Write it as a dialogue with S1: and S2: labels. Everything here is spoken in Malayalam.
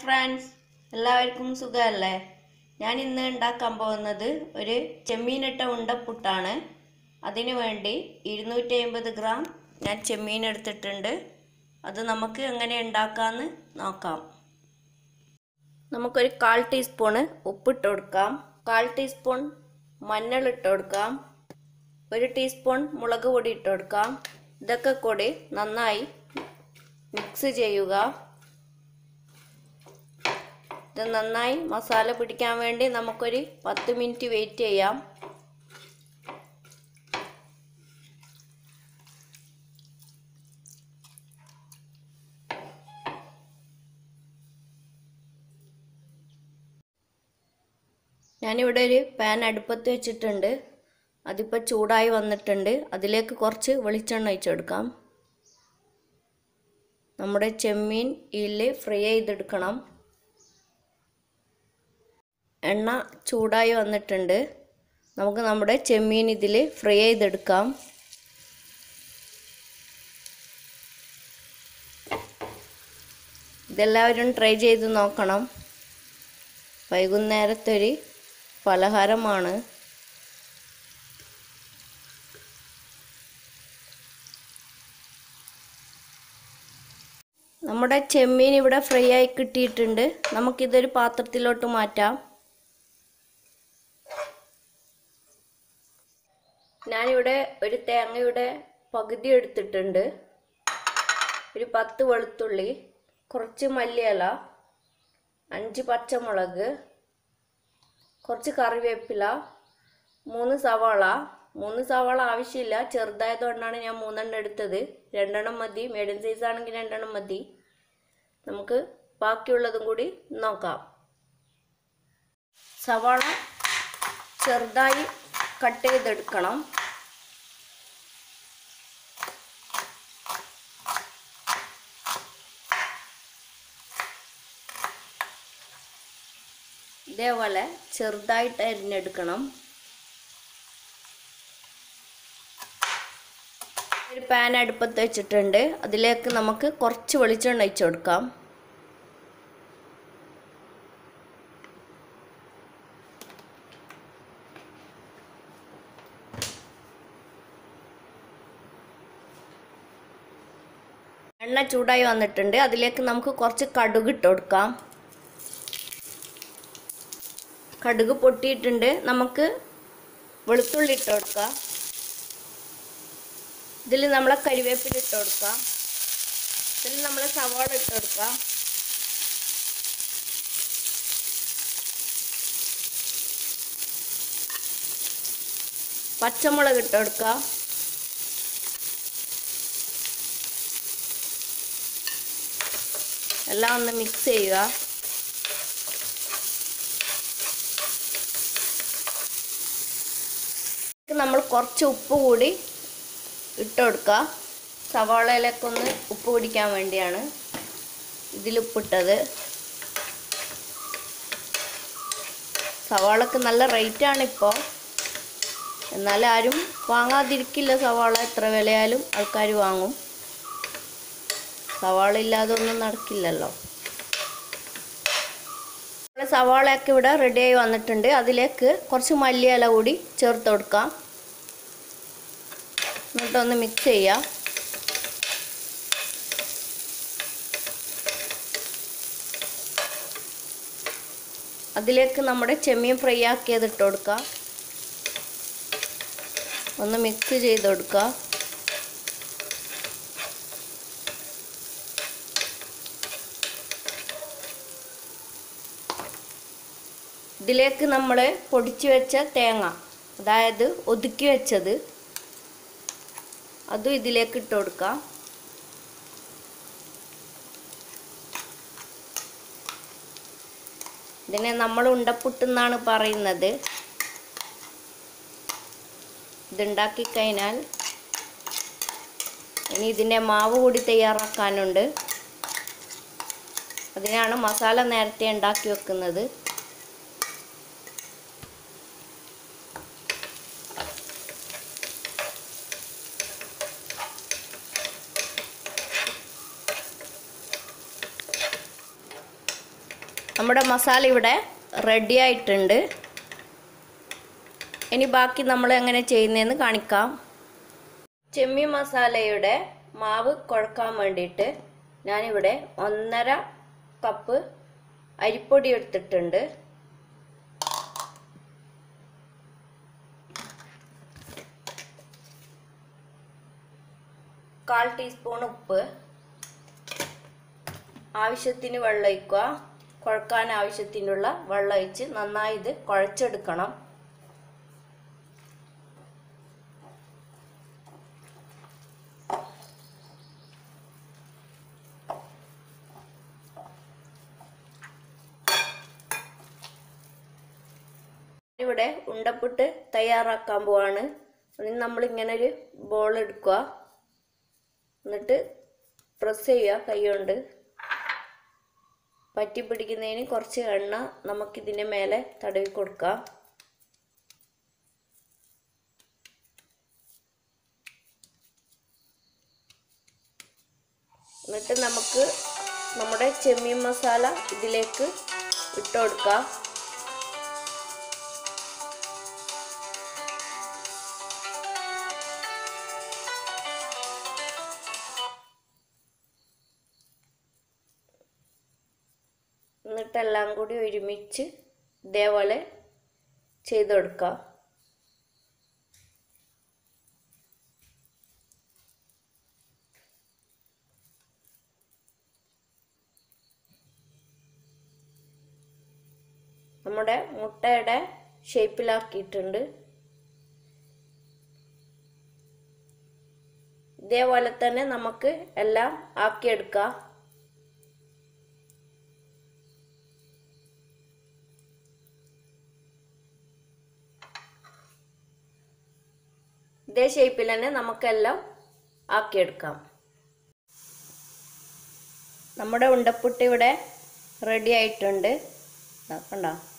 S1: ഫ്രണ്ട്സ് എല്ലാവർക്കും സുഖമല്ലേ ഞാൻ ഇന്ന് ഉണ്ടാക്കാൻ പോകുന്നത് ഒരു ചെമ്മീനിട്ട ഉണ്ടപ്പുട്ടാണ് അതിനു വേണ്ടി ഇരുന്നൂറ്റി അമ്പത് ഗ്രാം ഞാൻ ചെമ്മീൻ എടുത്തിട്ടുണ്ട് അത് നമുക്ക് എങ്ങനെ ഉണ്ടാക്കാമെന്ന് നോക്കാം നമുക്കൊരു കാൽ ടീസ്പൂണ് ഉപ്പിട്ട് കൊടുക്കാം കാൽ ടീസ്പൂൺ മഞ്ഞൾ ഇട്ട് കൊടുക്കാം ഒരു ടീസ്പൂൺ മുളക് പൊടി ഇട്ട് കൊടുക്കാം ഇതൊക്കെ കൂടി നന്നായി മിക്സ് ചെയ്യുക ഇത് നന്നായി മസാല പിടിക്കാൻ വേണ്ടി നമുക്കൊരു പത്ത് മിനിറ്റ് വെയിറ്റ് ചെയ്യാം ഞാനിവിടെ ഒരു പാൻ അടുപ്പത്ത് വെച്ചിട്ടുണ്ട് അതിപ്പോൾ ചൂടായി വന്നിട്ടുണ്ട് അതിലേക്ക് കുറച്ച് വെളിച്ചെണ്ണ ഒഴിച്ചു കൊടുക്കാം നമ്മുടെ ചെമ്മീൻ ഇതിൽ ഫ്രൈ ചെയ്തെടുക്കണം എണ്ണ ചൂടായി വന്നിട്ടുണ്ട് നമുക്ക് നമ്മുടെ ചെമ്മീൻ ഇതിൽ ഫ്രൈ ചെയ്തെടുക്കാം ഇതെല്ലാവരും ട്രൈ ചെയ്ത് നോക്കണം വൈകുന്നേരത്തൊരു പലഹാരമാണ് നമ്മുടെ ചെമ്മീൻ ഇവിടെ ഫ്രൈ ആയി കിട്ടിയിട്ടുണ്ട് നമുക്കിതൊരു പാത്രത്തിലോട്ട് മാറ്റാം ഞാനിവിടെ ഒരു തേങ്ങയുടെ പകുതി എടുത്തിട്ടുണ്ട് ഒരു പത്ത് വെളുത്തുള്ളി കുറച്ച് മല്ലിയില അഞ്ച് പച്ചമുളക് കുറച്ച് കറിവേപ്പില മൂന്ന് സവാള മൂന്ന് സവാള ആവശ്യമില്ല ചെറുതായതുകൊണ്ടാണ് ഞാൻ മൂന്നെണ്ണം എടുത്തത് രണ്ടെണ്ണം മതി മീഡിയം സൈസ് ആണെങ്കിൽ രണ്ടെണ്ണം മതി നമുക്ക് ബാക്കിയുള്ളതും കൂടി നോക്കാം സവാള ചെറുതായി കട്ട് ചെയ്തെടുക്കണം ഇതേപോലെ ചെറുതായിട്ട് അരിഞ്ഞെടുക്കണം ഒരു പാൻ അടുപ്പത്ത് വെച്ചിട്ടുണ്ട് അതിലേക്ക് നമുക്ക് കുറച്ച് വെളിച്ചെണ്ണ ഒഴിച്ചു കൊടുക്കാം എണ്ണ ചൂടായി വന്നിട്ടുണ്ട് അതിലേക്ക് നമുക്ക് കുറച്ച് കടുക് ഇട്ട് കൊടുക്കാം കടുക് പൊട്ടിയിട്ടുണ്ട് നമുക്ക് വെളുത്തുള്ളി ഇട്ട് കൊടുക്കാം ഇതിൽ നമ്മളെ കരിവേപ്പില ഇട്ട് കൊടുക്കാം ഇതിൽ നമ്മൾ സവാള ഇട്ട് കൊടുക്കാം പച്ചമുളക് ഇട്ട് കൊടുക്കാം എല്ലാം ഒന്ന് മിക്സ് ചെയ്യുക നമ്മൾ കുറച്ച് ഉപ്പ് കൂടി ഇട്ട് കൊടുക്കുക സവാളയിലേക്കൊന്ന് ഉപ്പ് പിടിക്കാൻ വേണ്ടിയാണ് ഇതിൽ ഉപ്പിട്ടത് സവാളക്ക് നല്ല റേറ്റാണ് ഇപ്പോൾ എന്നാലും ആരും വാങ്ങാതിരിക്കില്ല സവാള എത്ര വിലയായാലും ആൾക്കാർ വാങ്ങും സവാള ഇല്ലാതെ ഒന്നും നടക്കില്ലല്ലോ സവാളയൊക്കെ ഇവിടെ റെഡിയായി വന്നിട്ടുണ്ട് അതിലേക്ക് കുറച്ച് മല്ലിയില കൂടി ചേർത്ത് കൊടുക്കാം എന്നിട്ടൊന്ന് മിക്സ് ചെയ്യാം അതിലേക്ക് നമ്മുടെ ചെമ്മീൻ ഫ്രൈ ആക്കിയത് ഇട്ട് കൊടുക്കാം ഒന്ന് മിക്സ് ചെയ്ത് കൊടുക്കുക ഇതിലേക്ക് നമ്മൾ പൊടിച്ചു വെച്ച തേങ്ങ അതായത് ഒതുക്കി വെച്ചത് അതും ഇതിലേക്ക് ഇട്ട് കൊടുക്കാം ഇതിനെ നമ്മൾ ഉണ്ടപ്പുട്ടെന്നാണ് പറയുന്നത് ഇതുണ്ടാക്കി കഴിഞ്ഞാൽ ഇനി ഇതിൻ്റെ മാവ് കൂടി തയ്യാറാക്കാനുണ്ട് അതിനാണ് മസാല നേരത്തെ ഉണ്ടാക്കി വെക്കുന്നത് നമ്മുടെ മസാല ഇവിടെ റെഡി ആയിട്ടുണ്ട് ഇനി ബാക്കി നമ്മൾ എങ്ങനെ ചെയ്യുന്നതെന്ന് കാണിക്കാം ചെമ്മീൻ മസാലയുടെ മാവ് കുഴക്കാൻ വേണ്ടിയിട്ട് ഞാനിവിടെ ഒന്നര കപ്പ് അരിപ്പൊടി എടുത്തിട്ടുണ്ട് കാൽ ടീസ്പൂൺ ഉപ്പ് ആവശ്യത്തിന് വെള്ളം ഒഴിക്കുക കുഴക്കാൻ ആവശ്യത്തിനുള്ള വെള്ളം ഒഴിച്ച് നന്നായി ഇത് കുഴച്ചെടുക്കണം ഇവിടെ ഉണ്ടപ്പിട്ട് തയ്യാറാക്കാൻ പോവാണ് അതിന് നമ്മൾ ഇങ്ങനെ ഒരു ബോൾ എടുക്കുക എന്നിട്ട് പ്രസ് ചെയ്യുക കൈ കൊണ്ട് പറ്റി പിടിക്കുന്നതിന് കുറച്ച് എണ്ണ നമുക്കിതിൻ്റെ മേലെ തടവി കൊടുക്കാം എന്നിട്ട് നമുക്ക് നമ്മുടെ ചെമ്മീൻ മസാല ഇതിലേക്ക് ഇട്ട് കൊടുക്കാം എന്നിട്ടെല്ലാം കൂടി ഒരുമിച്ച് ഇതേപോലെ ചെയ്ത് കൊടുക്കാം നമ്മുടെ മുട്ടയുടെ ഷേപ്പിലാക്കിയിട്ടുണ്ട് ഇതേപോലെ തന്നെ നമുക്ക് എല്ലാം ആക്കിയെടുക്കാം ഇതേ ഷേപ്പിൽ തന്നെ നമുക്കെല്ലാം ആക്കിയെടുക്കാം നമ്മുടെ ഉണ്ടപ്പുട്ട് ഇവിടെ റെഡി ആയിട്ടുണ്ട് കണ്ടോ